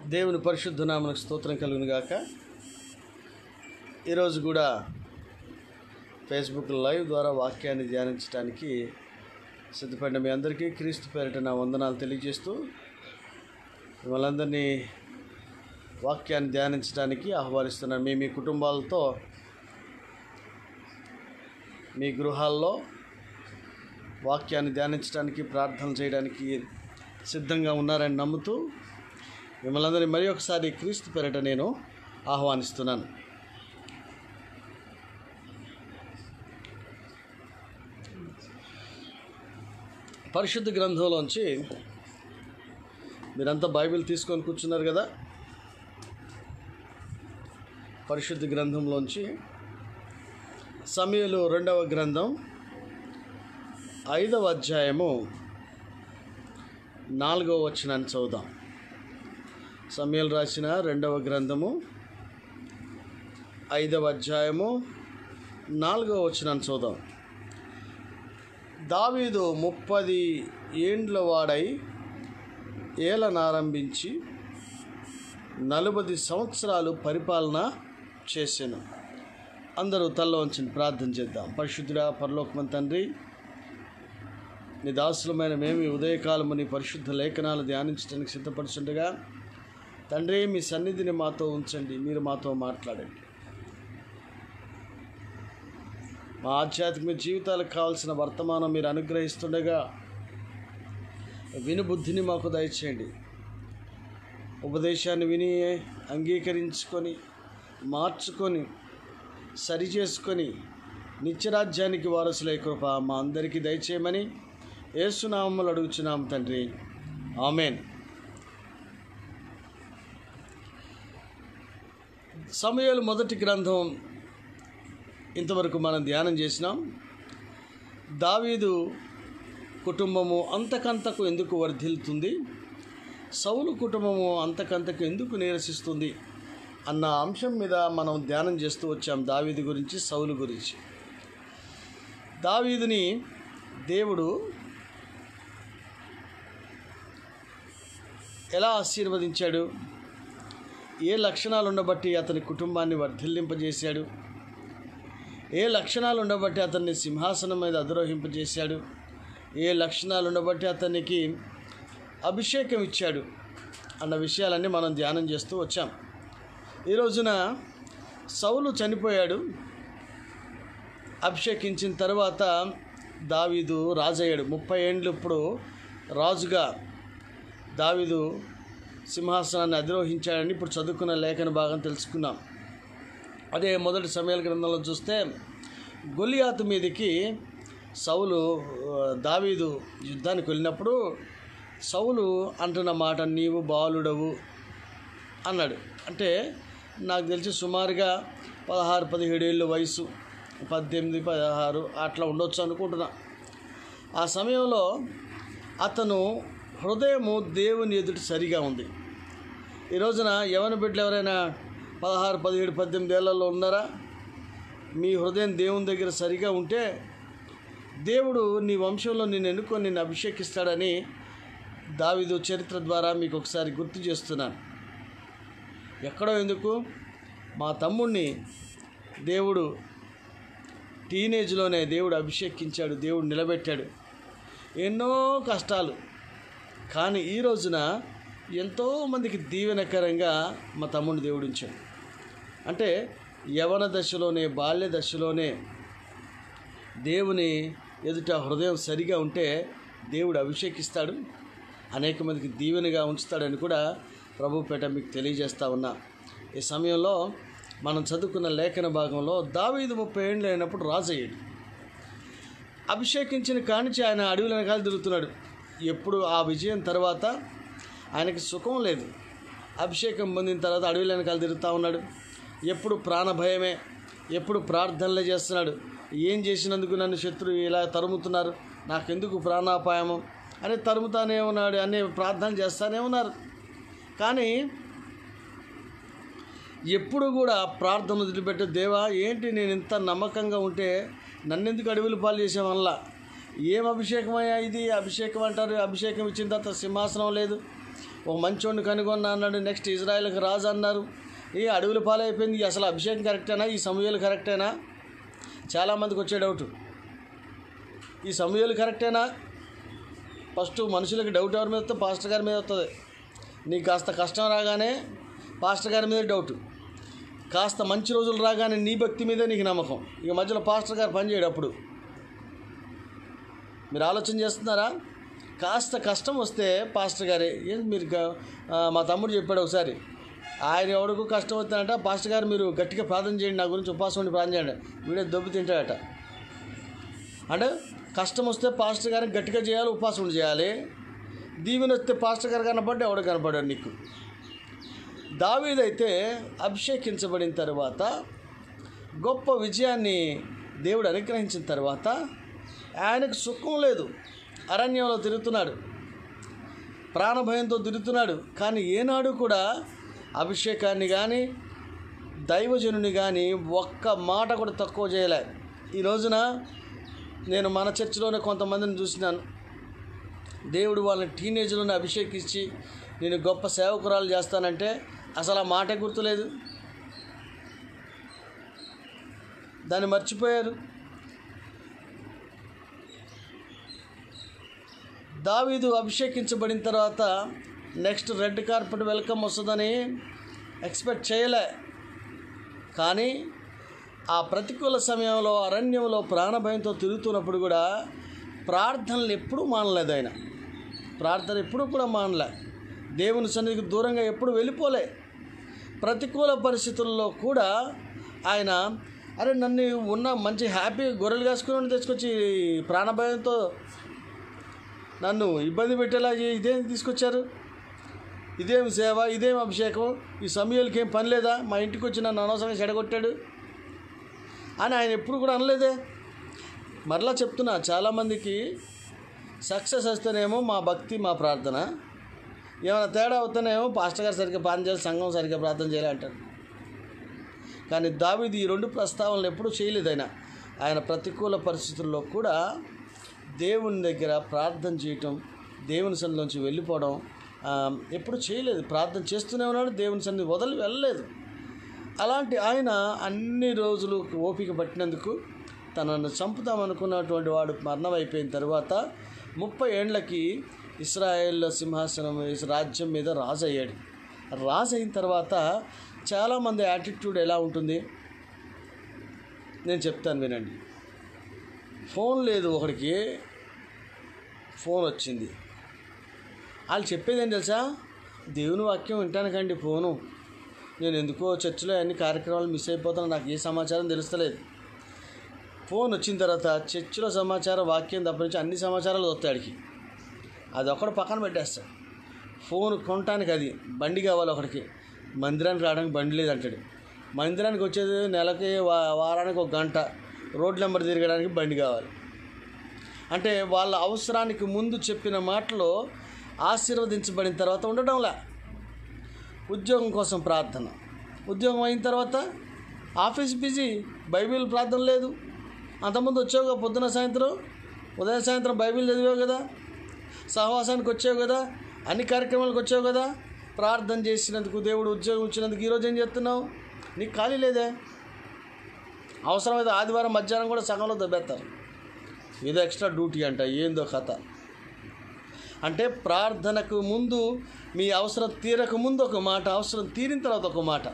దేవుని పరిశుద్ధ నామనికి స్తోత్రం కలుగును గాక ఈరోజు కూడా ఫేస్బుక్ లైవ్ ద్వారా వాక్యాన్ని ధ్యానించడానికి సిద్ధపడిన మీ అందరికీ క్రీస్తు పేరిట నా వందనాలు తెలియజేస్తూ మిమ్మల్ందరినీ వాక్యాన్ని ధ్యానించడానికి ఆహ్వానిస్తున్నాను మీ మీ కుటుంబాలతో మీ గృహాల్లో వాక్యాన్ని ధ్యానించడానికి ప్రార్థన చేయడానికి సిద్ధంగా ఉన్నారని నమ్ముతూ మిమ్మల్ని అందరినీ మరి ఒకసారి క్రీస్తు పేరిట నేను ఆహ్వానిస్తున్నాను పరిశుద్ధ గ్రంథంలోంచి మీరంతా బైబిల్ తీసుకొని కూర్చున్నారు కదా పరిశుద్ధ గ్రంథంలోంచి సమయలు రెండవ గ్రంథం ఐదవ అధ్యాయము నాలుగవ వచనాన్ని చదువుదాం సమయలు రాసిన రెండవ గ్రంథము ఐదవ అధ్యాయము నాలుగవ వచనాన్ని చూద్దాం దావీదు ముప్పది ఏండ్ల వాడై ఏలనారంభించి నలభై సంవత్సరాలు పరిపాలన చేశాను అందరూ తల్ల వంచని ప్రార్థన చేద్దాం పరిశుద్ధుడా పరలోకమని తండ్రి నీ దాసులమైన మేము ఈ ఉదయకాలము నీ పరిశుద్ధ లేఖనాలు ధ్యానించడానికి సిద్ధపడుచుండగా తండ్రి మీ సన్నిధిని మాతో ఉంచండి మీరు మాతో మాట్లాడండి మా ఆధ్యాత్మిక జీవితాలకు కావాల్సిన వర్తమానం మీరు అనుగ్రహిస్తుండగా వినుబుద్ధిని మాకు దయచేయండి ఉపదేశాన్ని విని అంగీకరించుకొని మార్చుకొని సరిచేసుకొని నిత్యరాజ్యానికి వారసులై కృప మా అందరికీ దయచేయమని ఏసునామములు అడుగుచున్నాం తండ్రి ఆమెన్ సమయాలు మొదటి గ్రంథం ఇంతవరకు మనం ధ్యానం చేసినాం దావీదు కుటుంబము అంతకంతకు ఎందుకు వర్ధిల్లుతుంది సౌలు కుటుంబము అంతకంతకు ఎందుకు నిరసిస్తుంది అన్న అంశం మీద మనం ధ్యానం చేస్తూ వచ్చాం దావీదు గురించి సౌలు గురించి దావీదుని దేవుడు ఎలా ఆశీర్వదించాడు ఏ లక్షణాలు ఉండబట్టి అతని కుటుంబాన్ని వర్ధిల్లింపజేశాడు ఏ లక్షణాలు ఉండబట్టి అతన్ని సింహాసనం మీద అధిరోహింపజేశాడు ఏ లక్షణాలు ఉండబట్టి అతనికి అభిషేకం ఇచ్చాడు అన్న విషయాలన్నీ మనం ధ్యానం చేస్తూ వచ్చాం ఈ రోజున సౌలు చనిపోయాడు అభిషేకించిన తర్వాత దావీదు రాజయ్యాడు ముప్పై ఏండ్లు ఇప్పుడు రాజుగా దావీదు సింహాసనాన్ని అధిరోహించాడని ఇప్పుడు చదువుకున్న లేఖన భాగం తెలుసుకున్నాం అదే మొదటి సమయాల గ్రంథంలో చూస్తే గొలియాతు మీదకి సౌలు ఆ, దావీదు యుద్ధానికి వెళ్ళినప్పుడు సౌలు అంటున్న మాట నీవు బాలుడవు అన్నాడు అంటే నాకు తెలిసి సుమారుగా పదహారు పదిహేడు ఏళ్ళు వయసు పద్దెనిమిది పదహారు అట్లా ఉండొచ్చు అనుకుంటున్నా ఆ సమయంలో అతను హృదయము దేవుని ఎదుటి సరిగా ఉంది ఈ రోజున యవన బిడ్డలు ఎవరైనా పదహారు పదిహేడు పద్దెనిమిది ఏళ్లలో ఉన్నారా మీ హృదయం దేవుని దగ్గర సరిగా ఉంటే దేవుడు నీ వంశంలో నిన్ను ఎన్నుకొని నిన్ను అభిషేకిస్తాడని దావిదు చరిత్ర ద్వారా మీకు ఒకసారి గుర్తు చేస్తున్నాను ఎక్కడో ఎందుకు మా తమ్ముడిని దేవుడు టీనేజ్లోనే దేవుడు అభిషేకించాడు దేవుడు నిలబెట్టాడు ఎన్నో కష్టాలు కానీ ఈ రోజున ఎంతోమందికి దీవెనకరంగా మా తమ్ముడిని దేవుడు ఉంచాడు అంటే యవన దశలోనే బాల్య దశలోనే దేవుని ఎదుట హృదయం సరిగా ఉంటే దేవుడు అభిషేకిస్తాడు అనేక మందికి దీవెనగా ఉంచుతాడని కూడా ప్రభుపేట మీకు తెలియజేస్తా ఉన్నా ఈ సమయంలో మనం చదువుకున్న లేఖన భాగంలో దావీదు ముప్పై ఏళ్ళు అయినప్పుడు రాజయ్యాడు అభిషేకించిన కానిచి ఆయన అడవుల వెనకాల తిరుగుతున్నాడు ఎప్పుడు ఆ విజయం తర్వాత ఆయనకి సుఖం లేదు అభిషేకం పొందిన తర్వాత అడవుల వెనకాల తిరుగుతూ ఉన్నాడు ఎప్పుడు ప్రాణభయమే ఎప్పుడు ప్రార్థనలే చేస్తున్నాడు ఏం చేసినందుకు నన్ను శత్రువు ఇలా తరుముతున్నారు నాకెందుకు ప్రాణాపాయము అని తరుముతానే ఉన్నాడు అనే ప్రార్థన చేస్తానే ఉన్నారు కానీ ఎప్పుడు కూడా ప్రార్థన వదిలిపెట్టే దేవా ఏంటి నేను ఇంత నమ్మకంగా ఉంటే నన్నెందుకు అడవులు పాలు చేసే వల్ల ఏం అభిషేకం అయ్యా ఇది అభిషేకం అంటారు అభిషేకం ఇచ్చిన తర్వాత సింహాసనం లేదు ఒక మంచోడిని కనుగొన్నా అన్నాడు నెక్స్ట్ ఇజ్రాయెల్కి రాజు అన్నారు ఈ అడవుల పాలైపోయింది అసలు అభిషేకం కరెక్టేనా ఈ సమయాలు కరెక్టేనా చాలామందికి వచ్చే డౌట్ ఈ సమయాలు కరెక్టేనా ఫస్ట్ మనుషులకి డౌట్ ఎవరి మీద వస్తే పాస్టర్ గారి మీద వస్తుంది నీకు కాస్త కష్టం రాగానే పాస్టర్ గారి మీద డౌట్ కాస్త మంచి రోజులు రాగానే నీ భక్తి మీదే నీకు నమ్మకం ఇక మధ్యలో పాస్టర్ గారు పనిచేయడు అప్పుడు మీరు ఆలోచన చేస్తున్నారా కాస్త కష్టం వస్తే పాస్టర్ గారే ఏం మీరు గా- ఆ, మా తమ్ముడు చెప్పాడు ఒకసారి ఆయన ఎవడికు కష్టం వస్తానంట పాస్టర్ గారు మీరు గట్టిగా ప్రార్థన చేయండి నా గురించి ఉపవాసం ఉండి ప్రార్థన చేయండి వీడే దెబ్బ తింటాడట అంటే కష్టం వస్తే పాస్టర్ గారికి గట్టిగా చేయాలి ఉపవాసం ఉండి చేయాలి దీవెన వస్తే పాస్టర్ గారు కనపడ్డా ఎవడు కనపడాడు నీకు దావీదైతే అభిషేకించబడిన తర్వాత గొప్ప విజయాన్ని దేవుడు అనుగ్రహించిన తర్వాత ఆయనకు సుఖం లేదు అరణ్యంలో తిరుగుతున్నాడు ప్రాణభయంతో తిరుగుతున్నాడు కానీ ఏనాడు కూడా అభిషేకాన్ని కానీ దైవజనుని కానీ ఒక్క మాట కూడా తక్కువ చేయలే ఈ రోజున నేను మన చర్చిలోనే కొంతమందిని చూసినాను దేవుడు వాళ్ళని టీనేజ్లోనే అభిషేకించి నేను గొప్ప సేవకురాలు చేస్తానంటే అసలు ఆ మాట గుర్తులేదు దాన్ని మర్చిపోయారు దావీదు అభిషేకించబడిన తర్వాత నెక్స్ట్ రెడ్ కార్పెట్ వెల్కమ్ వస్తుందని ఎక్స్పెక్ట్ చేయలే కానీ ఆ ప్రతికూల సమయంలో అరణ్యంలో ప్రాణభయంతో తిరుగుతున్నప్పుడు కూడా ప్రార్థనలు ఎప్పుడూ మానలేదు ఆయన ప్రార్థన ఎప్పుడూ కూడా మానలే దేవుని సన్నిధికి దూరంగా ఎప్పుడు వెళ్ళిపోలే ప్రతికూల పరిస్థితుల్లో కూడా ఆయన అరే నన్ను ఉన్న మంచి హ్యాపీ గొర్రెలు కాసుకుని తెచ్చుకొచ్చి ప్రాణభయంతో నన్ను ఇబ్బంది పెట్టేలా చే- ఇదేం తీసుకొచ్చారు ఇదేం సేవ ఇదేం అభిషేకం ఈ సమయాలకి ఏం పని లేదా మా ఇంటికి వచ్చి నన్ను అనవసరంగా చెడగొట్టాడు అని ఆయన ఎప్పుడు కూడా అనలేదే మరలా చెప్తున్నా చాలామందికి సక్సెస్ వస్తేనేమో మా భక్తి మా ప్రార్థన ఏమైనా తేడా అవుతానేమో పాస్టర్ గారు సరిగ్గా ప్రార్థన చేయాలి సంఘం సరిగ్గా ప్రార్థన చేయాలి అంటారు కానీ దావీదు ఈ రెండు ప్రస్తావనలు ఎప్పుడూ చేయలేదు ఆయన ఆయన ప్రతికూల పరిస్థితుల్లో కూడా దేవుని దగ్గర ప్రార్థన చేయటం దేవుని సన్నిలోంచి వెళ్ళిపోవడం ఆ, ఎప్పుడు చేయలేదు ప్రార్థన చేస్తూనే ఉన్నాడు దేవుని సన్నిధి వదిలి వెళ్ళలేదు అలాంటి ఆయన అన్ని రోజులు ఓపిక పట్టినందుకు తనను చంపుతామనుకున్నటువంటి వాడు మరణం అయిపోయిన తర్వాత ముప్పై ఏండ్లకి ఇస్రాయేల్ సింహాసనం వేసి రాజ్యం మీద రాజు అయ్యాడు రాజు అయిన తర్వాత చాలామంది యాటిట్యూడ్ ఎలా ఉంటుంది నేను చెప్తాను వినండి ఫోన్ లేదు ఒకడికి ఫోన్ వచ్చింది వాళ్ళు చెప్పేది ఏం తెలుసా దేవుని వాక్యం వింటానికండి ఫోను నేను ఎందుకో చర్చిలో అన్ని కార్యక్రమాలు మిస్ అయిపోతాను నాకు ఏ సమాచారం తెలుస్తలేదు ఫోన్ వచ్చిన తర్వాత చర్చిలో సమాచారం వాక్యం తప్పనించి అన్ని సమాచారాలు వస్తాయి ఆడికి అది ఒకడు పక్కన పెట్టేస్తాడు ఫోన్ కొనటానికి అది బండి కావాలి ఒకడికి మందిరానికి రావడానికి బండి లేదంటాడు మందిరానికి వచ్చేది నెలకి వా- వారానికి ఒక గంట రోడ్ నెంబర్ తిరగడానికి బండి కావాలి అంటే వాళ్ళ అవసరానికి ముందు చెప్పిన మాటలో ఆశీర్వదించబడిన తర్వాత ఉండడంలా ఉద్యోగం కోసం ప్రార్థన ఉద్యోగం అయిన తర్వాత ఆఫీస్ బిజీ బైబిల్ ప్రార్థన లేదు అంతకుముందు వచ్చావు కదా పొద్దున సాయంత్రం ఉదయం సాయంత్రం బైబిల్ చదివావు కదా సహవాసానికి వచ్చావు కదా అన్ని కార్యక్రమాలకు వచ్చావు కదా ప్రార్థన చేసినందుకు దేవుడు ఉద్యోగం ఇచ్చినందుకు ఈరోజు ఏం చేస్తున్నావు నీకు ఖాళీ లేదే అవసరమైతే ఆదివారం మధ్యాహ్నం కూడా సగంలో దెబ్బేస్తారు ఏదో ఎక్స్ట్రా డ్యూటీ అంట ఏందో కథ అంటే ప్రార్థనకు ముందు మీ అవసరం తీరక ముందు ఒక మాట అవసరం తీరిన తర్వాత ఒక మాట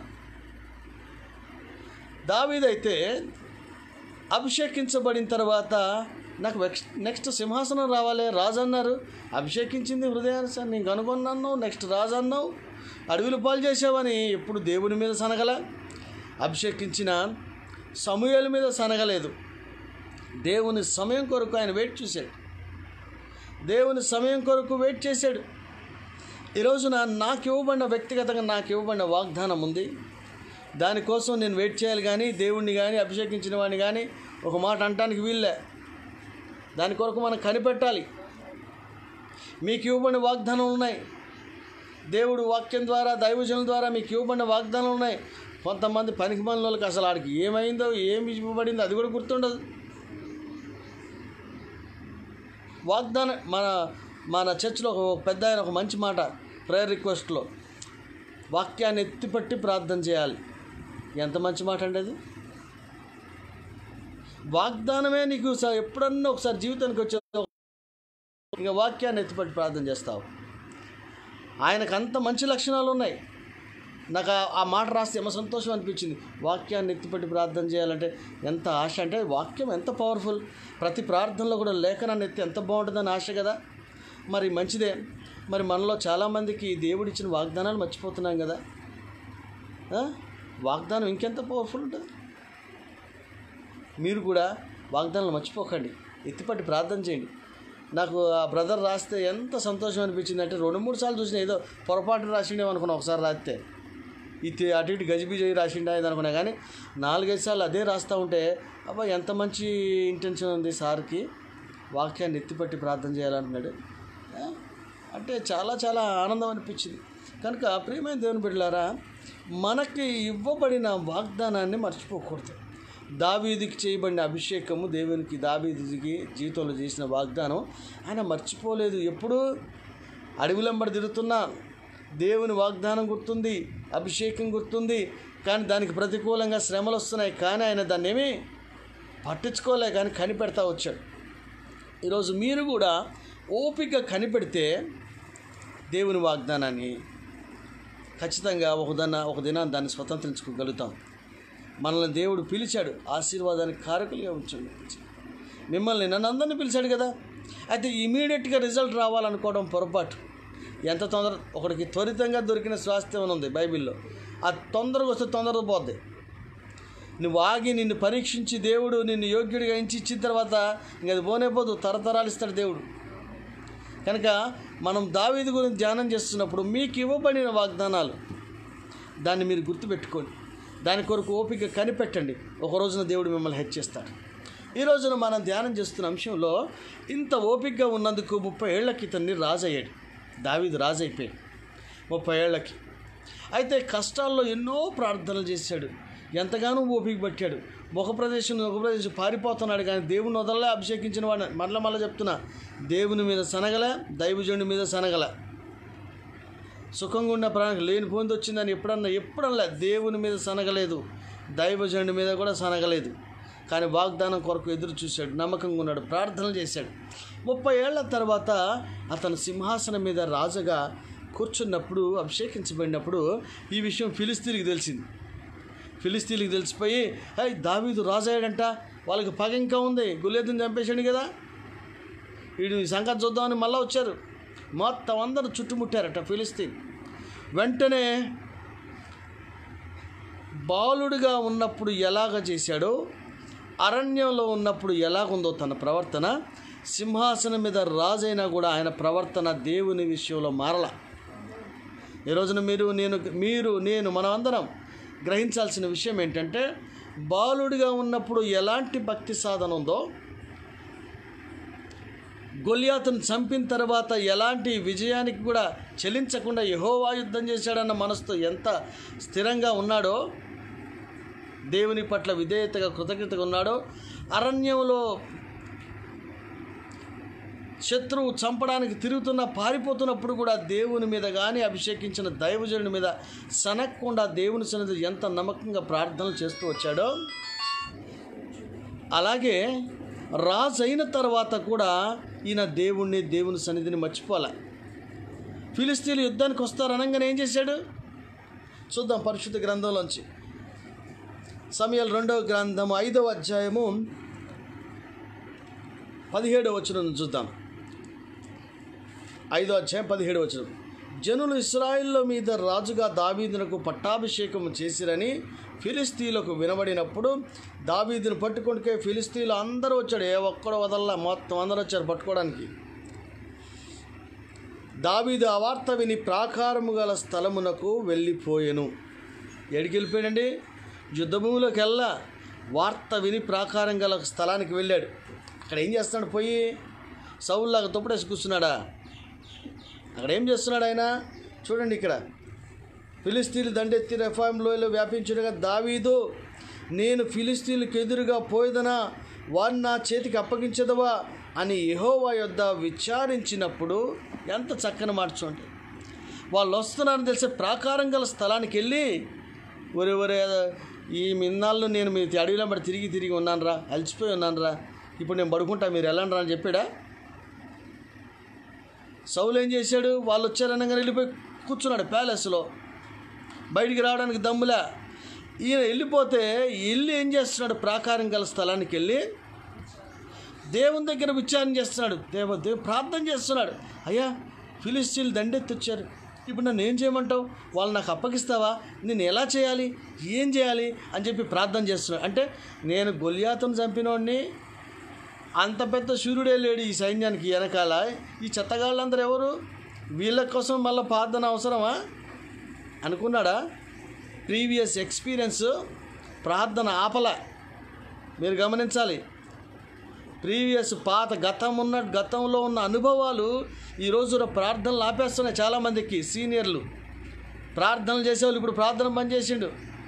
దావీదైతే అభిషేకించబడిన తర్వాత నాకు వెక్స్- నెక్స్ట్ సింహాసనం రావాలి రాజు అన్నారు అభిషేకించింది హృదయాన్ని సార్ నేను కనుగొన్నాను నెక్స్ట్ రాజు అన్నావు అడవిలు పాలు చేసావని ఎప్పుడు దేవుని మీద సనగల అభిషేకించిన సమూహల మీద సనగలేదు దేవుని సమయం కొరకు ఆయన వెయిట్ చూశాడు దేవుని సమయం కొరకు వెయిట్ చేశాడు ఈ రోజున నాకు ఇవ్వబడిన వ్యక్తిగతంగా నాకు ఇవ్వబడిన వాగ్దానం ఉంది దానికోసం నేను వెయిట్ చేయాలి కానీ దేవుణ్ణి కానీ అభిషేకించిన వాడిని కానీ ఒక మాట అనటానికి వీళ్ళే దాని కొరకు మనం కనిపెట్టాలి మీకు ఇవ్వబడిన వాగ్దానాలు ఉన్నాయి దేవుడు వాక్యం ద్వారా దైవజనుల ద్వారా మీకు ఇవ్వబడిన వాగ్దానాలు ఉన్నాయి కొంతమంది పనికి వాళ్ళకి అసలు ఆడికి ఏమైందో ఏమి ఇవ్వబడిందో అది కూడా గుర్తుండదు వాగ్దానం మన మన చర్చిలో ఒక పెద్ద ఆయన ఒక మంచి మాట ప్రేయర్ రిక్వెస్ట్లో వాక్యాన్ని ఎత్తిపట్టి ప్రార్థన చేయాలి ఎంత మంచి మాట అండి అది వాగ్దానమే నీకు స- ఎప్పుడన్నా ఒకసారి జీవితానికి వచ్చే ఇంకా వాక్యాన్ని ఎత్తిపట్టి ప్రార్థన చేస్తావు ఆయనకు అంత మంచి లక్షణాలు ఉన్నాయి నాకు ఆ- ఆ మాట రాస్తే ఏమో సంతోషం అనిపించింది వాక్యాన్ని ఎత్తిపట్టి ప్రార్థన చేయాలంటే ఎంత ఆశ అంటే వాక్యం ఎంత పవర్ఫుల్ ప్రతి ప్రార్థనలో కూడా లేఖనాన్ని ఎత్తి ఎంత బాగుంటుందని ఆశ కదా మరి మంచిదే మరి మనలో చాలామందికి దేవుడిచ్చిన వాగ్దానాలు మర్చిపోతున్నాం కదా ఆ? వాగ్దానం ఇంకెంత పవర్ఫుల్ ఉంటుంది మీరు కూడా వాగ్దానాలు మర్చిపోకండి ఎత్తిపట్టి ప్రార్థన చేయండి నాకు ఆ బ్రదర్ రాస్తే ఎంత సంతోషం అనిపించింది అంటే రెండు మూడు సార్లు చూసిన ఏదో పొరపాటు రాసిండేమో అనుకున్నా ఒకసారి రాస్తే ఇది అటు ఇటు గజిబిజి అయ్యి రాసిండా ఇది అనుకున్నా కానీ నాలుగైదు సార్లు అదే రాస్తూ ఉంటే అబ్బా ఎంత మంచి ఇంటెన్షన్ ఉంది సార్కి వాక్యాన్ని ఎత్తిపట్టి ప్రార్థన చేయాలంటున్నాడు ఆ? అంటే చాలా చాలా ఆనందం అనిపించింది కనుక ప్రియమైన దేవుని బిడ్డలారా మనకి ఇవ్వబడిన వాగ్దానాన్ని మర్చిపోకూడదు దావీదికి చేయబడిన అభిషేకము దేవునికి దావీదికి జీవితంలో చేసిన వాగ్దానం ఆయన మర్చిపోలేదు ఎప్పుడు అడవిలంబడి తిరుగుతున్నా దేవుని వాగ్దానం గుర్తుంది అభిషేకం గుర్తుంది కానీ దానికి ప్రతికూలంగా శ్రమలు వస్తున్నాయి కానీ ఆయన దాన్ని ఏమీ పట్టించుకోలే కానీ కనిపెడతా వచ్చాడు ఈరోజు మీరు కూడా ఓపిక కనిపెడితే దేవుని వాగ్దానాన్ని ఖచ్చితంగా ఒక దన ఒక దినాన్ని దాన్ని స్వతంత్రించుకోగలుగుతాం మనల్ని దేవుడు పిలిచాడు ఆశీర్వాదానికి కారకులుగా ఉంచండి మిమ్మల్ని నన్ను అందరినీ పిలిచాడు కదా అయితే ఇమీడియట్గా రిజల్ట్ రావాలనుకోవడం పొరపాటు ఎంత తొందర ఒకడికి త్వరితంగా దొరికిన స్వాస్థ్యం అని ఉంది బైబిల్లో ఆ తొందరగా వస్తే తొందరగా పోద్ది నువ్వు ఆగి నిన్ను పరీక్షించి దేవుడు నిన్ను యోగ్యుడిగా ఎంచి ఇచ్చిన తర్వాత ఇంక అది పోనే పోదు తరతరాలు ఇస్తాడు దేవుడు కనుక మనం దావీదు గురించి ధ్యానం చేస్తున్నప్పుడు మీకు ఇవ్వబడిన వాగ్దానాలు దాన్ని మీరు గుర్తుపెట్టుకోండి దాని కొరకు ఓపిక కనిపెట్టండి ఒక రోజున దేవుడు మిమ్మల్ని హెచ్చిస్తాడు ఈ రోజున మనం ధ్యానం చేస్తున్న అంశంలో ఇంత ఓపికగా ఉన్నందుకు ముప్పై ఏళ్లకి ఇతన్ని రాజు అయ్యాడు దావీదు రాజు అయిపోయాడు ముప్పై ఏళ్ళకి అయితే కష్టాల్లో ఎన్నో ప్రార్థనలు చేశాడు ఎంతగానో ఓపిక పట్టాడు ఒక ప్రదేశం నుంచి ఒక ప్రదేశం పారిపోతున్నాడు కానీ దేవుని వదలలే అభిషేకించిన వాడిని మరల మళ్ళీ చెప్తున్నా దేవుని మీద సనగల దైవజనుడి మీద సనగల సుఖంగా ఉన్న ప్రాణానికి లేని పొంది వచ్చిందని ఎప్పుడన్నా ఎప్పుడన్నా దేవుని మీద సనగలేదు దైవజనుడి మీద కూడా సనగలేదు కానీ వాగ్దానం కొరకు ఎదురు చూశాడు నమ్మకంగా ఉన్నాడు ప్రార్థనలు చేశాడు ముప్పై ఏళ్ల తర్వాత అతను సింహాసనం మీద రాజుగా కూర్చున్నప్పుడు అభిషేకించబడినప్పుడు ఈ విషయం ఫిలిస్తీన్కి తెలిసింది ఫిలిస్తీన్కి తెలిసిపోయి అయ్యి దావీదు రాజయ్యాడంట వాళ్ళకి పగ ఇంకా ఉంది గులేదుని చంపేశాడు కదా వీడు ఈ సంగతి చూద్దామని మళ్ళీ వచ్చారు మొత్తం అందరూ చుట్టుముట్టారట ఫిలిస్తీన్ వెంటనే బాలుడిగా ఉన్నప్పుడు ఎలాగ చేశాడో అరణ్యంలో ఉన్నప్పుడు ఎలాగుందో తన ప్రవర్తన సింహాసనం మీద రాజైనా కూడా ఆయన ప్రవర్తన దేవుని విషయంలో మారల ఈ రోజున మీరు నేను మీరు నేను మనం అందరం గ్రహించాల్సిన విషయం ఏంటంటే బాలుడిగా ఉన్నప్పుడు ఎలాంటి భక్తి సాధన ఉందో గొలియాతును చంపిన తర్వాత ఎలాంటి విజయానికి కూడా చెలించకుండా యహోవా యుద్ధం చేశాడన్న మనసుతో ఎంత స్థిరంగా ఉన్నాడో దేవుని పట్ల విధేయతగా కృతజ్ఞతగా ఉన్నాడో అరణ్యంలో శత్రువు చంపడానికి తిరుగుతున్న పారిపోతున్నప్పుడు కూడా దేవుని మీద కానీ అభిషేకించిన దైవజనుడి మీద సనక్కుండా దేవుని సన్నిధి ఎంత నమ్మకంగా ప్రార్థనలు చేస్తూ వచ్చాడో అలాగే రాజు అయిన తర్వాత కూడా ఈయన దేవుణ్ణి దేవుని సన్నిధిని మర్చిపోలే ఫిలిస్తీన్లు యుద్ధానికి వస్తారు అనగానే ఏం చేశాడు చూద్దాం పరిశుద్ధ గ్రంథంలోంచి సమయాలు రెండవ గ్రంథము ఐదవ అధ్యాయము పదిహేడవ వచనం చూద్దాం ఐదో అధ్యాయం పదిహేడు వచనం జనులు ఇస్రాయిల్ల మీద రాజుగా దావీదునకు పట్టాభిషేకం చేసిరని ఫిలిస్తీన్లకు వినబడినప్పుడు దావీదును పట్టుకొనికే ఫిలిస్తీన్లు అందరూ వచ్చాడు ఏ ఒక్కడు వదల్లా మొత్తం అందరూ వచ్చారు పట్టుకోవడానికి దావీదు ఆ వార్త విని ప్రాకారము గల స్థలమునకు వెళ్ళిపోయెను ఎడికి వెళ్ళిపోయాడండి యుద్ధభూమిలోకి వెళ్ళా వార్త విని ప్రాకారం గల స్థలానికి వెళ్ళాడు అక్కడ ఏం చేస్తున్నాడు పోయి సౌల్లాగా తుప్పడేసి కూర్చున్నాడా అక్కడ ఏం చేస్తున్నాడు ఆయన చూడండి ఇక్కడ ఫిలిస్తీన్లు దండెత్తి రెఫాయిం లోయలో వ్యాపించుడుగా దావీదు నేను ఫిలిస్తీన్లకు ఎదురుగా పోయేదనా వారిని నా చేతికి అప్పగించదవా అని యెహోవా యొద్ద విచారించినప్పుడు ఎంత చక్కని మాట చూడండి వాళ్ళు వస్తున్నారని తెలిసే ప్రాకారం గల స్థలానికి వెళ్ళి ఒరే ఒరే ఈ మిన్నాళ్ళు నేను మీ అడవిలో మరి తిరిగి తిరిగి ఉన్నానురా అలసిపోయి ఉన్నానురా ఇప్పుడు నేను పడుకుంటా మీరు వెళ్ళండి రా అని చెప్పాడా సౌలు ఏం చేశాడు వాళ్ళు వచ్చారనగానే వెళ్ళిపోయి కూర్చున్నాడు ప్యాలెస్లో బయటికి రావడానికి దమ్ములా ఈయన వెళ్ళిపోతే ఇల్లు ఏం చేస్తున్నాడు ప్రాకారం గల స్థలానికి వెళ్ళి దేవుని దగ్గర విచారణ చేస్తున్నాడు దేవ దేవ ప్రార్థన చేస్తున్నాడు అయ్యా ఫిలిస్తీన్లు దండెత్తి వచ్చారు ఇప్పుడు నన్ను ఏం చేయమంటావు వాళ్ళు నాకు అప్పగిస్తావా నేను ఎలా చేయాలి ఏం చేయాలి అని చెప్పి ప్రార్థన చేస్తున్నాడు అంటే నేను గొలియాతను చంపినోడిని అంత పెద్ద సూర్యుడే లేడు ఈ సైన్యానికి వెనకాల ఈ చెత్తగాళ్ళందరూ ఎవరు వీళ్ళ కోసం మళ్ళీ ప్రార్థన అవసరమా అనుకున్నాడా ప్రీవియస్ ఎక్స్పీరియన్స్ ప్రార్థన ఆపల మీరు గమనించాలి ప్రీవియస్ పాత గతం ఉన్న గతంలో ఉన్న అనుభవాలు ఈరోజు ప్రార్థనలు ఆపేస్తున్నాయి చాలామందికి సీనియర్లు ప్రార్థనలు చేసేవాళ్ళు ఇప్పుడు ప్రార్థన బంద్ చేసిండు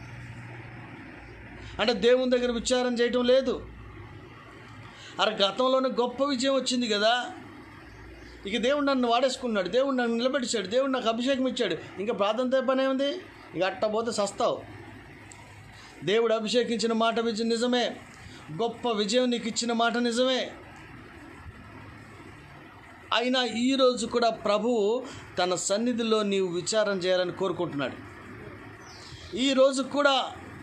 అంటే దేవుని దగ్గర విచారం చేయటం లేదు అరే గతంలోనే గొప్ప విజయం వచ్చింది కదా ఇక దేవుడు నన్ను వాడేసుకున్నాడు దేవుడు నన్ను నిలబెట్టాడు దేవుడు నాకు అభిషేకం ఇచ్చాడు ఇంకా ప్రార్థనతో పని ఏముంది ఇక అట్ట పోతే సస్తావు దేవుడు అభిషేకించిన మాట విజయం నిజమే గొప్ప విజయం నీకు ఇచ్చిన మాట నిజమే అయినా ఈరోజు కూడా ప్రభువు తన సన్నిధిలో నీవు విచారం చేయాలని కోరుకుంటున్నాడు ఈరోజు కూడా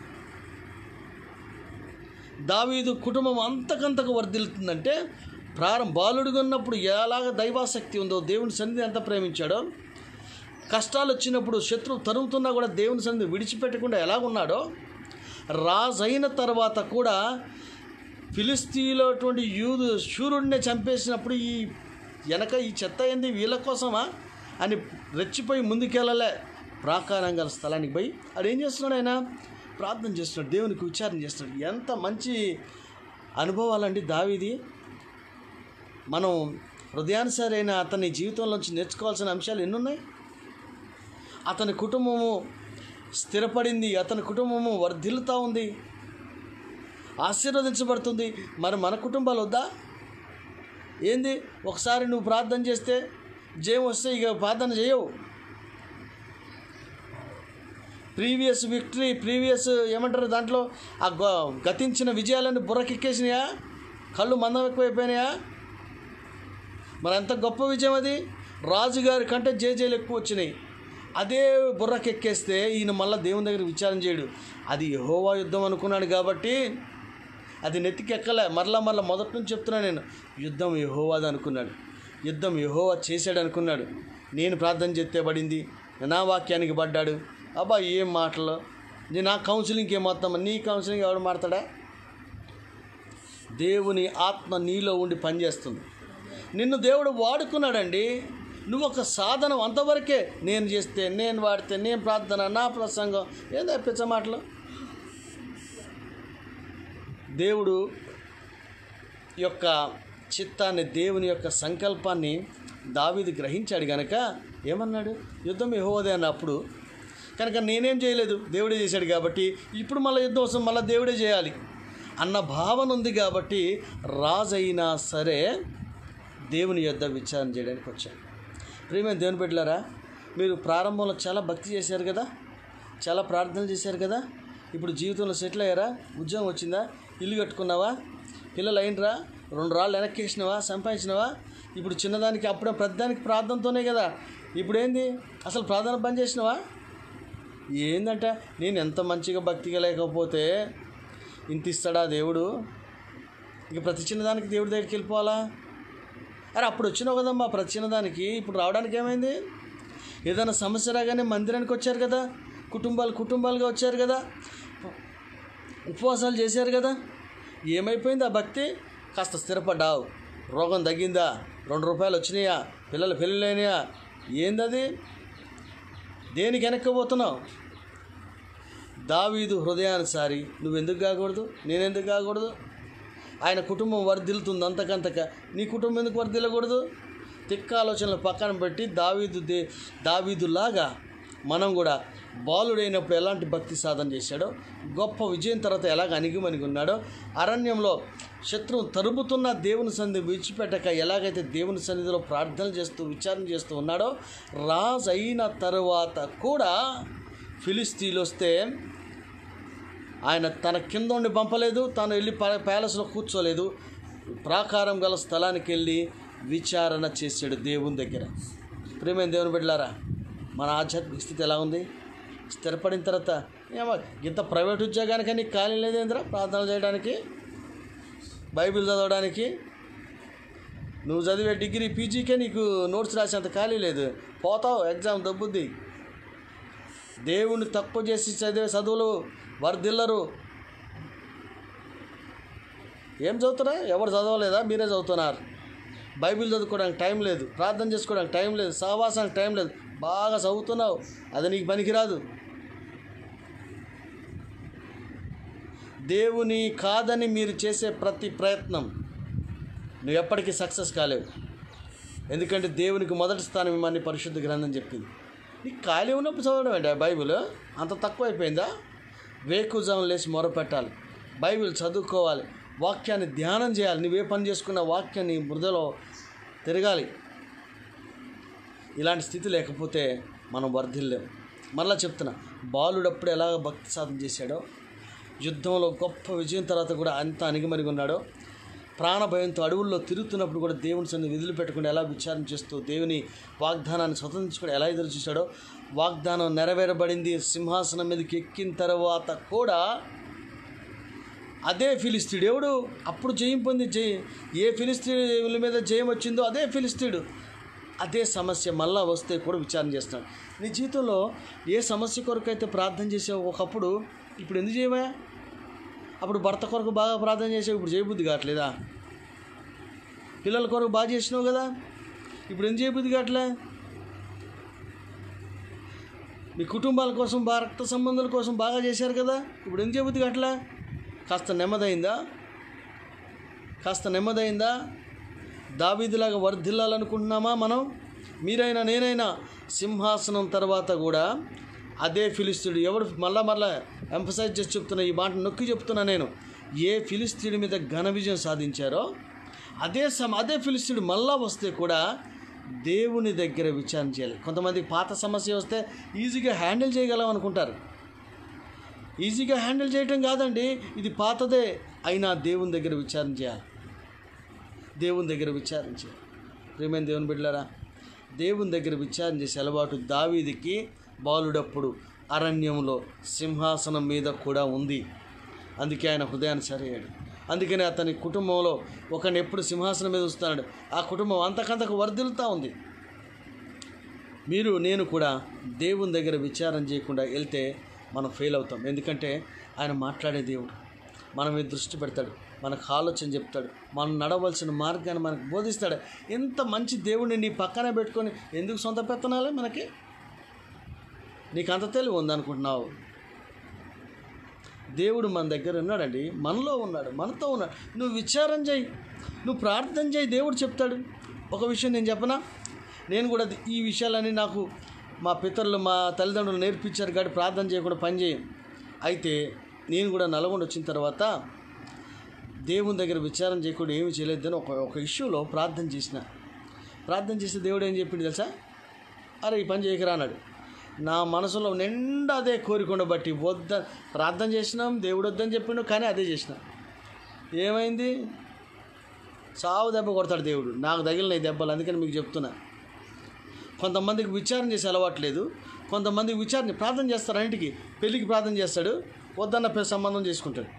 దావీదు కుటుంబం అంతకంతకు వర్ధిల్లుతుందంటే ప్రారంభ బాలుడుగా ఉన్నప్పుడు ఎలాగ దైవాసక్తి ఉందో దేవుని సన్నిధి ఎంత ప్రేమించాడో కష్టాలు వచ్చినప్పుడు శత్రువు తరుముతున్నా కూడా దేవుని సన్నిధి విడిచిపెట్టకుండా ఎలాగున్నాడో రాజు అయిన తర్వాత కూడా ఫిలిస్తీన్లో అటువంటి యూదు శూరుడినే చంపేసినప్పుడు ఈ వెనక ఈ చెత్త ఏంది వీళ్ళ కోసమా అని రెచ్చిపోయి ముందుకెళ్ళలే ప్రాకారం గల స్థలానికి పోయి అది ఏం చేస్తున్నాడు ఆయన ప్రార్థన చేస్తున్నాడు దేవునికి విచారణ చేస్తున్నాడు ఎంత మంచి అనుభవాలండి దావిది మనం హృదయానుసారైన అతని జీవితంలోంచి నేర్చుకోవాల్సిన అంశాలు ఎన్నున్నాయి అతని కుటుంబము స్థిరపడింది అతని కుటుంబము వర్ధిల్లుతూ ఉంది ఆశీర్వదించబడుతుంది మరి మన కుటుంబాలు వద్దా ఏంది ఒకసారి నువ్వు ప్రార్థన చేస్తే జయం వస్తే ఇక ప్రార్థన చేయవు ప్రీవియస్ విక్టరీ ప్రీవియస్ ఏమంటారు దాంట్లో ఆ గ- గతించిన విజయాలన్నీ బుర్రకెక్కేసినాయా కళ్ళు మందం ఎక్కువైపోయినాయా మరి అంత గొప్ప విజయం అది రాజుగారి కంటే జేజేలు ఎక్కువ వచ్చినాయి అదే బుర్రకెక్కేస్తే ఈయన మళ్ళీ దేవుని దగ్గర విచారణ చేయడు అది యహోవా యుద్ధం అనుకున్నాడు కాబట్టి అది నెత్తికెక్కలే మరలా మరలా మొదటి నుంచి చెప్తున్నా నేను యుద్ధం యహోవాది అనుకున్నాడు యుద్ధం యహోవా చేశాడు అనుకున్నాడు నేను ప్రార్థన చేస్తే పడింది నా వాక్యానికి పడ్డాడు అబ్బా ఏం మాటలు నేను నా కౌన్సిలింగ్కి ఏం మొత్తం నీ కౌన్సిలింగ్ ఎవడు మాడతాడా దేవుని ఆత్మ నీలో ఉండి పనిచేస్తుంది నిన్ను దేవుడు వాడుకున్నాడండి నువ్వు ఒక సాధనం అంతవరకే నేను చేస్తే నేను వాడితే నేను ప్రార్థన నా ప్రసంగం ఏందో పిచ్చ మాటలు దేవుడు యొక్క చిత్తాన్ని దేవుని యొక్క సంకల్పాన్ని దావీదు గ్రహించాడు గనక ఏమన్నాడు యుద్ధం యెహోవాదే అన్నప్పుడు కనుక నేనేం చేయలేదు దేవుడే చేశాడు కాబట్టి ఇప్పుడు మళ్ళీ యుద్ధం వస్తుంది మళ్ళీ దేవుడే చేయాలి అన్న భావన ఉంది కాబట్టి రాజు అయినా సరే దేవుని యొద్ద విచారణ చేయడానికి వచ్చాడు ప్రియమైన దేవుని బిడ్డలారా మీరు ప్రారంభంలో చాలా భక్తి చేశారు కదా చాలా ప్రార్థనలు చేశారు కదా ఇప్పుడు జీవితంలో సెటిల్ అయ్యారా ఉద్యోగం వచ్చిందా ఇల్లు కట్టుకున్నావా పిల్లలు అయినరా రెండు రాళ్ళు వెనక్కేసినావా సంపాదించినావా ఇప్పుడు చిన్నదానికి అప్పుడే పెద్దదానికి ప్రార్థనతోనే కదా ఇప్పుడు ఏంది అసలు ప్రార్థన బంద్ చేసినావా ఏందంట నేను ఎంత మంచిగా భక్తిగా లేకపోతే ఇంత ఇస్తాడా దేవుడు ఇక ప్రతి చిన్నదానికి దేవుడి దగ్గరికి వెళ్ళిపోవాలా అరే అప్పుడు వచ్చినావు కదమ్మా ప్రతి చిన్నదానికి ఇప్పుడు రావడానికి ఏమైంది ఏదైనా సమస్య రాగానే మందిరానికి వచ్చారు కదా కుటుంబాలు కుటుంబాలుగా వచ్చారు కదా ఉపవాసాలు చేశారు కదా ఏమైపోయింది ఆ భక్తి కాస్త స్థిరపడ్డావు రోగం తగ్గిందా రెండు రూపాయలు వచ్చినాయా పిల్లలు పెళ్ళిళ్ళైనాయా ఏందది దేనికి వెనక్కిపోతున్నావు దావీదు హృదయానుసారి నువ్వెందుకు కాకూడదు నేనెందుకు కాకూడదు ఆయన కుటుంబం వర్ధిల్లుతుంది అంతకంతక నీ కుటుంబం ఎందుకు వర్ధిల్లకూడదు తిక్క ఆలోచనలు పక్కన పెట్టి దావీదు దే దావీదులాగా మనం కూడా బాలుడైనప్పుడు ఎలాంటి భక్తి సాధన చేశాడో గొప్ప విజయం తర్వాత ఎలాగ అణిగిమణిగి ఉన్నాడో అరణ్యంలో శత్రువు తరుముతున్న దేవుని సన్నిధి విడిచిపెట్టక ఎలాగైతే దేవుని సన్నిధిలో ప్రార్థన చేస్తూ విచారణ చేస్తూ ఉన్నాడో రాజు అయిన తరువాత కూడా ఫిలిస్తీన్లు వస్తే ఆయన తన కింద ఉండి పంపలేదు తాను వెళ్ళి పా- ప్యాలెస్లో కూర్చోలేదు ప్రాకారం గల స్థలానికి వెళ్ళి విచారణ చేశాడు దేవుని దగ్గర ప్రేమైన దేవుని బిడ్డలారా మన ఆధ్యాత్మిక స్థితి ఎలా ఉంది స్థిరపడిన తర్వాత ఏమో ఇంత ప్రైవేట్ ఉద్యోగానికి నీకు ఖాళీ లేదేంద్రా ప్రార్థన చేయడానికి బైబిల్ చదవడానికి నువ్వు చదివే డిగ్రీ పీజీకే నీకు నోట్స్ రాసేంత ఖాళీ లేదు పోతావు ఎగ్జామ్ దబ్బుద్ది దేవుణ్ణి తక్కువ చేసి చదివే చదువులు వర్ధిల్లరు ఏం చదువుతారా ఎవరు చదవలేదా మీరే చదువుతున్నారు బైబిల్ చదువుకోవడానికి టైం లేదు ప్రార్థన చేసుకోవడానికి టైం లేదు సహవాసానికి టైం లేదు బాగా చదువుతున్నావు అది నీకు పనికిరాదు దేవుని కాదని మీరు చేసే ప్రతి ప్రయత్నం నువ్వు ఎప్పటికీ సక్సెస్ కాలేవు ఎందుకంటే దేవునికి మొదటి స్థానం ఇమ్మని పరిశుద్ధ గ్రంథం చెప్పింది నీకు ఖాళీ ఉన్నప్పుడు చదవడం ఏంటి బైబిల్ అంత తక్కువ అయిపోయిందా వేకుజాము లేచి మొరపెట్టాలి బైబిల్ చదువుకోవాలి వాక్యాన్ని ధ్యానం చేయాలి నువ్వే పని చేసుకున్న వాక్యాన్ని మృదలో తిరగాలి ఇలాంటి స్థితి లేకపోతే మనం వర్ధిల్లేం మరలా చెప్తున్నా బాలుడప్పుడు ఎలాగ భక్తి సాధన చేశాడో యుద్ధంలో గొప్ప విజయం తర్వాత కూడా అంత అణిగిమణిగి ఉన్నాడో ప్రాణభయంతో అడవుల్లో తిరుగుతున్నప్పుడు కూడా దేవుని సన్నిధి విధులు పెట్టకుండా ఎలా విచారణ చేస్తూ దేవుని వాగ్దానాన్ని స్వతంత్రించుకొని ఎలా ఎదురు చూశాడో వాగ్దానం నెరవేరబడింది సింహాసనం మీదకి ఎక్కిన తర్వాత కూడా అదే ఫిలిస్తీడు ఎవడు అప్పుడు జయం పొంది జయ ఏ ఫిలిస్తీన్ల మీద జయం వచ్చిందో అదే ఫిలిస్తీడు అదే సమస్య మళ్ళా వస్తే కూడా విచారణ చేస్తున్నాడు నీ జీవితంలో ఏ సమస్య కొరకైతే ప్రార్థన చేసావు ఒకప్పుడు ఇప్పుడు ఎందుకు చేయవా అప్పుడు భర్త కొరకు బాగా ప్రార్థన చేసావు ఇప్పుడు చేయబుద్ధి కావట్లేదా పిల్లల కొరకు బాగా చేసినావు కదా ఇప్పుడు ఎందుకు చేయబుద్ధి కావట్లే మీ కుటుంబాల కోసం బాగా రక్త సంబంధాల కోసం బాగా చేశారు కదా ఇప్పుడు ఎందుకు చేయబుద్ధి కావట్లే కాస్త నెమ్మదైందా కాస్త నెమ్మదైందా దావీదులాగా వర్ధిల్లాలనుకుంటున్నామా మనం మీరైనా నేనైనా సింహాసనం తర్వాత కూడా అదే ఫిలిస్తీడు ఎవడు మళ్ళా మళ్ళా ఎంఫసైజ్ చేసి చెప్తున్నా ఈ మాట నొక్కి చెప్తున్నా నేను ఏ ఫిలిస్తీడు మీద ఘన విజయం సాధించారో అదే సమ అదే ఫిలిస్తీడు మళ్ళా వస్తే కూడా దేవుని దగ్గర విచారణ చేయాలి కొంతమంది పాత సమస్య వస్తే ఈజీగా హ్యాండిల్ చేయగలం అనుకుంటారు ఈజీగా హ్యాండిల్ చేయటం కాదండి ఇది పాతదే అయినా దేవుని దగ్గర విచారణ చేయాలి దేవుని దగ్గర విచారణ చేయాలి ప్రేమైన దేవుని బిడ్డలారా దేవుని దగ్గర విచారణ చేసే అలవాటు దావీదికి బాలుడప్పుడు అరణ్యంలో సింహాసనం మీద కూడా ఉంది అందుకే ఆయన హృదయాన్ని సరయ్యాడు అందుకని అతని కుటుంబంలో ఒకరిని ఎప్పుడు సింహాసనం మీద ఉంచుతున్నాడు ఆ కుటుంబం అంతకంతకు వర్ధిల్లుతూ ఉంది మీరు నేను కూడా దేవుని దగ్గర విచారం చేయకుండా వెళ్తే మనం ఫెయిల్ అవుతాం ఎందుకంటే ఆయన మాట్లాడే దేవుడు మన మీద దృష్టి పెడతాడు మనకు ఆలోచన చెప్తాడు మనం నడవలసిన మార్గాన్ని మనకు బోధిస్తాడు ఎంత మంచి దేవుడిని నీ పక్కనే పెట్టుకొని ఎందుకు సొంత పెత్తనాలే మనకి నీకు అంత తెలివి ఉందనుకుంటున్నావు దేవుడు మన దగ్గర ఉన్నాడండి మనలో ఉన్నాడు మనతో ఉన్నాడు నువ్వు విచారం చేయి నువ్వు ప్రార్థన చేయి దేవుడు చెప్తాడు ఒక విషయం నేను చెప్పనా నేను కూడా ఈ విషయాలన్నీ నాకు మా పితరులు మా తల్లిదండ్రులు నేర్పించారు కాబట్టి ప్రార్థన చేయకుండా పని చేయం అయితే నేను కూడా నల్గొండ వచ్చిన తర్వాత దేవుని దగ్గర విచారం చేయకుండా ఏమి చేయలేదని ఒక ఒక ఇష్యూలో ప్రార్థన చేసిన ప్రార్థన చేస్తే దేవుడు ఏం చెప్పిండు తెలుసా అరే ఈ పని చేయకరా అన్నాడు నా మనసులో నిండా అదే కోరికొండ బట్టి వద్ద ప్రార్థన చేసినాం దేవుడు వద్దని చెప్పిండు కానీ అదే చేసిన ఏమైంది సావు దెబ్బ కొడతాడు దేవుడు నాకు తగిలిన ఈ దెబ్బలు అందుకని మీకు చెప్తున్నా కొంతమందికి విచారణ చేసే అలవాటు లేదు కొంతమందికి విచారణ ప్రార్థన చేస్తారు అన్నిటికీ పెళ్ళికి ప్రార్థన చేస్తాడు వద్దన్న పె- సంబంధం చేసుకుంటాడు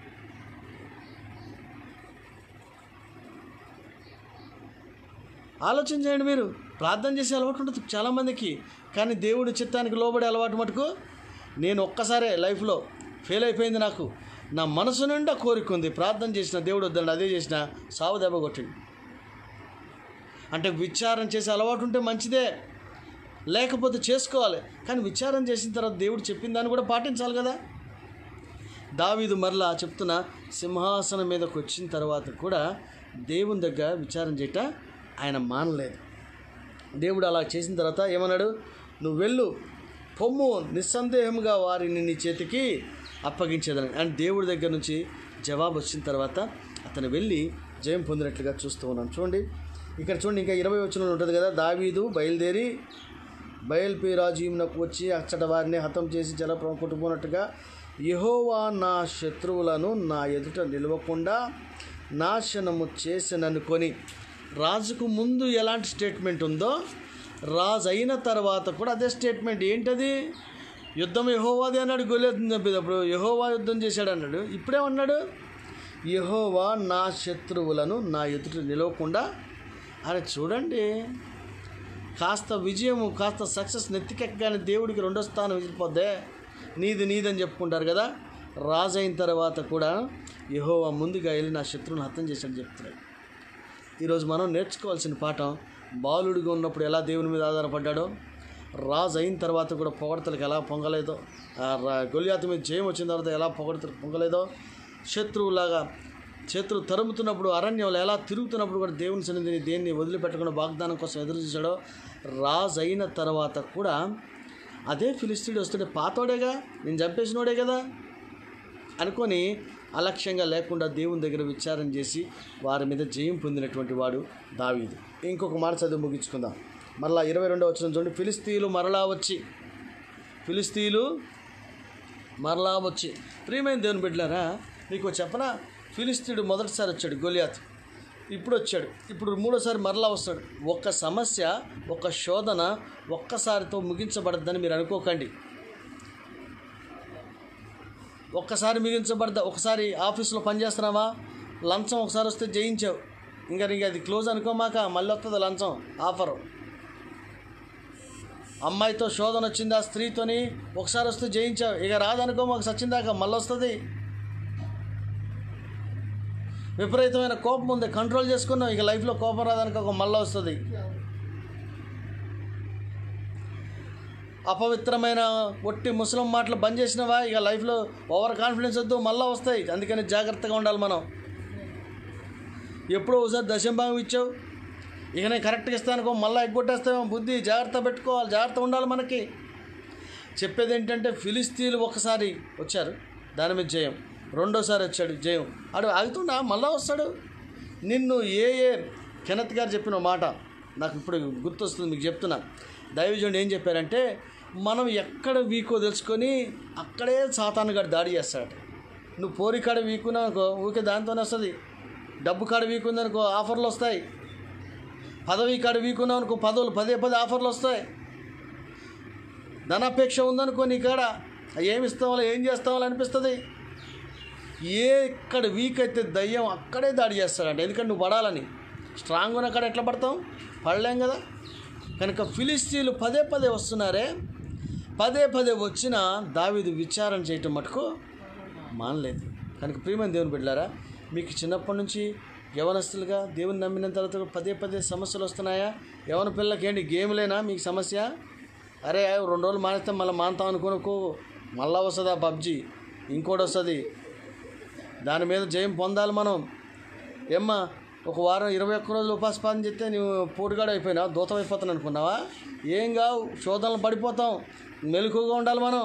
ఆలోచన చేయండి మీరు ప్రార్థన చేసే అలవాటు ఉంటుంది చాలామందికి కానీ దేవుడి చిత్తానికి లోబడే అలవాటు మటుకు నేను ఒక్కసారే లైఫ్లో ఫెయిల్ అయిపోయింది నాకు నా మనసు నిండా కోరిక ఉంది ప్రార్థన చేసిన దేవుడు వద్దండి అదే చేసిన సావు దెబ్బ కొట్టింది అంటే విచారం చేసే అలవాటు ఉంటే మంచిదే లేకపోతే చేసుకోవాలి కానీ విచారం చేసిన తర్వాత దేవుడు చెప్పిన దాన్ని కూడా పాటించాలి కదా దావీదు మరలా చెప్తున్న సింహాసనం మీదకి వచ్చిన తర్వాత కూడా దేవుని దగ్గర విచారం చేయట ఆయన మానలేదు దేవుడు అలా చేసిన తర్వాత ఏమన్నాడు నువ్వు వెళ్ళు పొమ్ము నిస్సందేహంగా వారిని నీ చేతికి అప్పగించేదని అండ్ దేవుడి దగ్గర నుంచి జవాబు వచ్చిన తర్వాత అతను వెళ్ళి జయం పొందినట్లుగా చూస్తూ ఉన్నాం చూడండి ఇక్కడ చూడండి ఇంకా ఇరవై వచ్చిన ఉంటుంది కదా దావీదు బయలుదేరి బయల్పి రాజీమునకు వచ్చి అచ్చట వారిని హతం చేసి జలప్రవం కొట్టుకున్నట్టుగా యహోవా నా శత్రువులను నా ఎదుట నిలవకుండా నాశనము చేసిననుకొని రాజుకు ముందు ఎలాంటి స్టేట్మెంట్ ఉందో రాజు అయిన తర్వాత కూడా అదే స్టేట్మెంట్ ఏంటది యుద్ధం యహోవాది అన్నాడు గొలెత్తుంది అప్పుడు యహోవా యుద్ధం చేశాడు అన్నాడు ఇప్పుడేమన్నాడు యహోవా నా శత్రువులను నా ఎదుట నిలవకుండా అని చూడండి కాస్త విజయము కాస్త సక్సెస్ నెత్తికెక్కగానే దేవుడికి రెండో స్థానం వెళ్ళిపోద్దే నీది నీదని చెప్పుకుంటారు కదా రాజు అయిన తర్వాత కూడా యహోవా ముందుగా వెళ్ళి నా శత్రువుని హత్యం చేశాడు చెప్తున్నాడు ఈరోజు మనం నేర్చుకోవాల్సిన పాఠం బాలుడిగా ఉన్నప్పుడు ఎలా దేవుని మీద ఆధారపడ్డాడో రాజు అయిన తర్వాత కూడా పొగడతలకు ఎలా పొంగలేదో ఆ రా- గొలియాతు మీద జయం వచ్చిన తర్వాత ఎలా పొగడతలకు పొంగలేదో శత్రువులాగా శత్రువు తరుముతున్నప్పుడు అరణ్యంలో ఎలా తిరుగుతున్నప్పుడు కూడా దేవుని సన్నిధిని దేన్ని వదిలిపెట్టకుండా వాగ్దానం కోసం ఎదురు చూశాడో రాజు అయిన తర్వాత కూడా అదే ఫిలిస్తీన్ వస్తుంటే పాతోడేగా నేను చంపేసినోడే కదా అనుకొని అలక్ష్యంగా లేకుండా దేవుని దగ్గర విచారం చేసి వారి మీద జయం పొందినటువంటి వాడు దావీదు ఇంకొక మాట చదివి ముగించుకుందాం మరలా ఇరవై రెండవ వచ్చిన చూడండి ఫిలిస్తీన్లు మరలా వచ్చి ఫిలిస్తీన్లు మరలా వచ్చి ప్రియమైన దేవుని బిడ్డలారా మీకు చెప్పనా ఫిలిస్తీయుడు మొదటిసారి వచ్చాడు గొలియాత్ ఇప్పుడు వచ్చాడు ఇప్పుడు మూడోసారి మరలా వస్తాడు ఒక్క సమస్య ఒక శోధన ఒక్కసారితో ముగించబడద్దని మీరు అనుకోకండి ఒక్కసారి మిగించబడ్డా ఒకసారి ఆఫీసులో పనిచేస్తున్నావా లంచం ఒకసారి వస్తే జయించావు ఇంకా నీకు అది క్లోజ్ అనుకోమాక మళ్ళీ వస్తుంది లంచం ఆఫరు అమ్మాయితో శోధన వచ్చింది ఆ స్త్రీతోని ఒకసారి వస్తే జయించావు ఇక రాదనుకో మాకు సచ్చిందాక మళ్ళీ వస్తుంది విపరీతమైన కోపం ఉంది కంట్రోల్ చేసుకున్నావు ఇక లైఫ్లో కోపం రాదనుకో మళ్ళీ వస్తుంది అపవిత్రమైన ఒట్టి ముసలం మాటలు బంద్ చేసినవా ఇక లైఫ్లో ఓవర్ కాన్ఫిడెన్స్ వద్దు మళ్ళీ వస్తాయి అందుకని జాగ్రత్తగా ఉండాలి మనం ఎప్పుడో ఒకసారి దశంభాగం ఇచ్చావు ఇక నేను కరెక్ట్గా ఇస్తానుకో మళ్ళీ ఎగ్గొట్టేస్తామో బుద్ధి జాగ్రత్త పెట్టుకోవాలి జాగ్రత్త ఉండాలి మనకి చెప్పేది ఏంటంటే ఫిలిస్తీన్లు ఒకసారి వచ్చారు దాని మీద జయం రెండోసారి వచ్చాడు జయం అడు ఆగుతుండా మళ్ళా వస్తాడు నిన్ను ఏ ఏ కెనత్ గారు చెప్పిన మాట నాకు ఇప్పుడు గుర్తొస్తుంది మీకు చెప్తున్నా దైవజనుడు ఏం చెప్పారంటే మనం ఎక్కడ వీకో తెలుసుకొని అక్కడే సాతాను గారు దాడి చేస్తాడు నువ్వు పోరి కాడ వీకున్నావు అనుకో ఊరికే దాంతోనే వస్తుంది డబ్బు కాడ వీకుందనుకో ఆఫర్లు వస్తాయి పదవి కాడ వీకున్నావు అనుకో పదవులు పదే పదే ఆఫర్లు వస్తాయి ధనాపేక్ష ఉందనుకో నీ కాడ ఏమి ఇస్తామో ఏం చేస్తామో అనిపిస్తుంది ఏ ఎక్కడ వీక్ అయితే దయ్యం అక్కడే దాడి చేస్తాడంట ఎందుకంటే నువ్వు పడాలని స్ట్రాంగ్ ఉన్న కాడ ఎట్లా పడతాం పడలేం కదా కనుక ఫిలిస్తీన్లు పదే పదే వస్తున్నారే పదే పదే వచ్చిన దావీదు విచారణ చేయటం మటుకు మానలేదు కనుక ప్రియమైన దేవుని బిడ్డారా మీకు చిన్నప్పటి నుంచి యవనస్తులుగా దేవుని నమ్మిన తర్వాత కూడా పదే పదే సమస్యలు వస్తున్నాయా యవన పిల్లలకి ఏంటి గేమ్లేనా మీకు సమస్య అరే రెండు రోజులు మానేస్తే మళ్ళీ మానతాం అనుకోనుకో మళ్ళా వస్తుందా పబ్జి ఇంకోటి వస్తుంది దాని మీద జయం పొందాలి మనం ఏమ్మా ఒక వారం ఇరవై ఒక్క రోజులు ఉపాసపాదన చెప్తే నువ్వు పోటుగాడు అయిపోయినావు దూతం అయిపోతాను అనుకున్నావా ఏం కావు శోధనలు పడిపోతాం మెలకుగా ఉండాలి మనం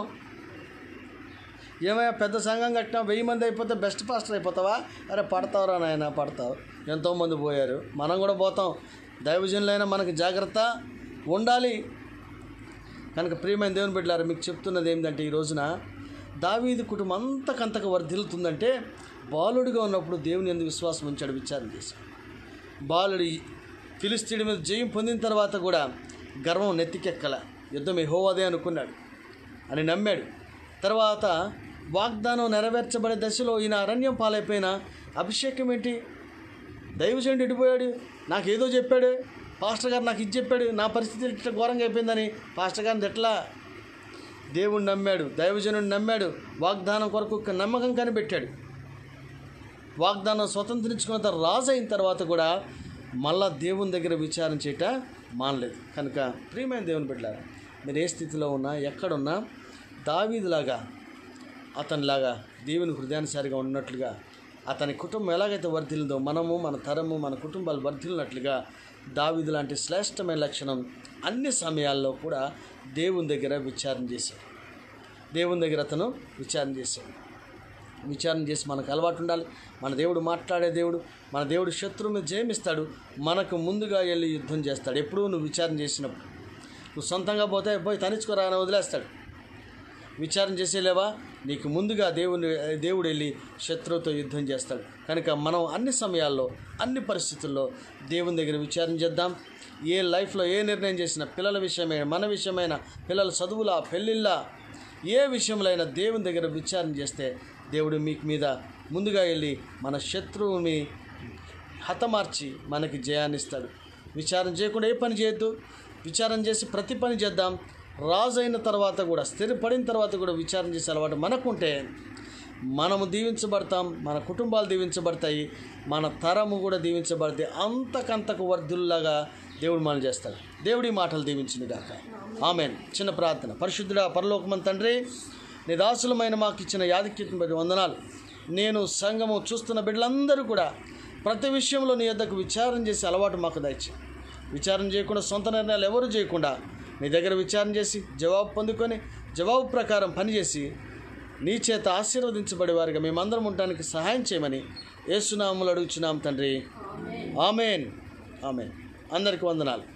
ఏమయ్యా పెద్ద సంఘం కట్టినా వెయ్యి మంది అయిపోతే బెస్ట్ పాస్టర్ అయిపోతావా అరే పడతావురా నాయన పడతావు ఎంతోమంది పోయారు మనం కూడా పోతాం దైవజనులైనా మనకి జాగ్రత్త ఉండాలి కనుక ప్రియమైన దేవుని బిడ్డలారా మీకు చెప్తున్నది ఏంటంటే ఈ రోజున దావీదు కుటుంబం అంతకంతకు వర్ధిల్లుతుందంటే బాలుడిగా ఉన్నప్పుడు దేవుని ఎందుకు విశ్వాసం ఉంచాడు విచారం చేసి బాలుడి ఫిలిస్తీన్ మీద జయం పొందిన తర్వాత కూడా గర్వం నెత్తికెక్కల యుద్ధం హోవదే అనుకున్నాడు అని నమ్మాడు తర్వాత వాగ్దానం నెరవేర్చబడే దశలో ఈయన అరణ్యం పాలైపోయిన అభిషేకం ఏంటి దైవజనుడు ఎడిపోయాడు నాకు ఏదో చెప్పాడు పాస్టర్ గారు నాకు ఇది చెప్పాడు నా పరిస్థితి ఇట్లా ఘోరంగా అయిపోయిందని పాస్టర్ గారిని ఎట్లా దేవుడు నమ్మాడు దైవజనుడు నమ్మాడు వాగ్దానం కొరకు ఒక నమ్మకం కనిపెట్టాడు వాగ్దానం స్వతంత్రించుకున్న తర్వాత రాజు అయిన తర్వాత కూడా మళ్ళా దేవుని దగ్గర విచారం చేయట మానలేదు కనుక ప్రియమైన దేవుని బిడ్డలారా మీరు ఏ స్థితిలో ఉన్నా ఎక్కడున్నా దావీదులాగా అతనిలాగా దేవుని హృదయానుసారిగా ఉన్నట్లుగా అతని కుటుంబం ఎలాగైతే వర్ధిల్లిందో మనము మన తరము మన కుటుంబాలు వర్ధిల్లినట్లుగా దావీదు లాంటి శ్రేష్టమైన లక్షణం అన్ని సమయాల్లో కూడా దేవుని దగ్గర విచారణ చేశాడు దేవుని దగ్గర అతను విచారణ చేశాడు విచారణ చేసి మనకు అలవాటు ఉండాలి మన దేవుడు మాట్లాడే దేవుడు మన దేవుడు శత్రువు మీద జయమిస్తాడు మనకు ముందుగా వెళ్ళి యుద్ధం చేస్తాడు ఎప్పుడూ నువ్వు విచారణ చేసినప్పుడు నువ్వు సొంతంగా పోతే పోయి తనిచ్చుకోరా అని వదిలేస్తాడు విచారణ చేసేలేవా నీకు ముందుగా దేవుని దేవుడు వెళ్ళి శత్రువుతో యుద్ధం చేస్తాడు కనుక మనం అన్ని సమయాల్లో అన్ని పరిస్థితుల్లో దేవుని దగ్గర విచారణ చేద్దాం ఏ లైఫ్లో ఏ నిర్ణయం చేసినా పిల్లల విషయమైన మన విషయమైన పిల్లల చదువుల పెళ్ళిళ్ళ ఏ విషయంలో అయినా దేవుని దగ్గర విచారణ చేస్తే దేవుడు మీకు మీద ముందుగా వెళ్ళి మన శత్రువుని హతమార్చి మనకి జయాన్ని ఇస్తాడు విచారణ చేయకుండా ఏ పని చేయొద్దు విచారణ చేసి ప్రతి పని చేద్దాం రాజు అయిన తర్వాత కూడా స్థిరపడిన తర్వాత కూడా విచారణ చేసే అలవాటు మనకుంటే మనము దీవించబడతాం మన కుటుంబాలు దీవించబడతాయి మన తరము కూడా దీవించబడతాయి అంతకంతకు వర్ధుల్లాగా దేవుడు మనం చేస్తాడు దేవుడి మాటలు దీవించింది గాక ఆమెన్ చిన్న ప్రార్థన పరిశుద్ధుడా పరలోకమన్ తండ్రి నీ దాసులమైన మాకు ఇచ్చిన యాదిక్యతను బట్టి వందనాలు నేను సంఘము చూస్తున్న బిడ్డలందరూ కూడా ప్రతి విషయంలో నీ యొద్దకు విచారం చేసే అలవాటు మాకు దయచి విచారం చేయకుండా సొంత నిర్ణయాలు ఎవరు చేయకుండా నీ దగ్గర విచారణ చేసి జవాబు పొందుకొని జవాబు ప్రకారం పనిచేసి నీ చేత ఆశీర్వదించబడే వారిగా మేమందరం ఉండడానికి సహాయం చేయమని ఏసునాములు అడుగుచున్నాం తండ్రి ఆమెన్ ఆమెన్ అందరికి వందనాలు